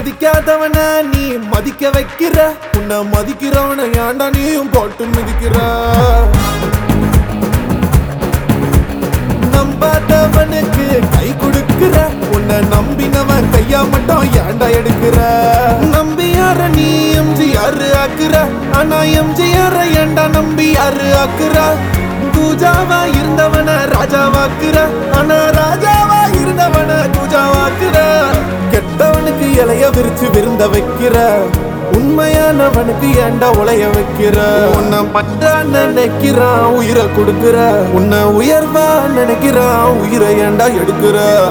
மதிக்காதவன நீ மதிக்க வைக்கிற உன்னை மதிக்கிறவன ஏன்டா நீயும் போட்டு மிதிக்கிற நம்பாதவனுக்கு கை கொடுக்கிற உன்னை நம்பினவன் கையா மட்டும் ஏன்டா எடுக்கிற நம்பி யார நீ எம்ஜிஆர் ஆக்குற ஆனா எம்ஜிஆர் ஏன்டா நம்பி யாரு ஆக்குற பூஜாவா இருந்தவன ராஜாவாக்குற ஆனா ராஜாவா இருந்தவன பூஜாவாக்குற கெட்டவனுக்கு இலைய விரிச்சு விருந்த வைக்கிற உண்மையானவனுக்கு ஏன்டா உலைய வைக்கிற உன்னை பற்றா நினைக்கிறான் உயிரை கொடுக்கிற உன்னை உயர்வா நினைக்கிறான் உயிரை ஏன்டா எடுக்கிற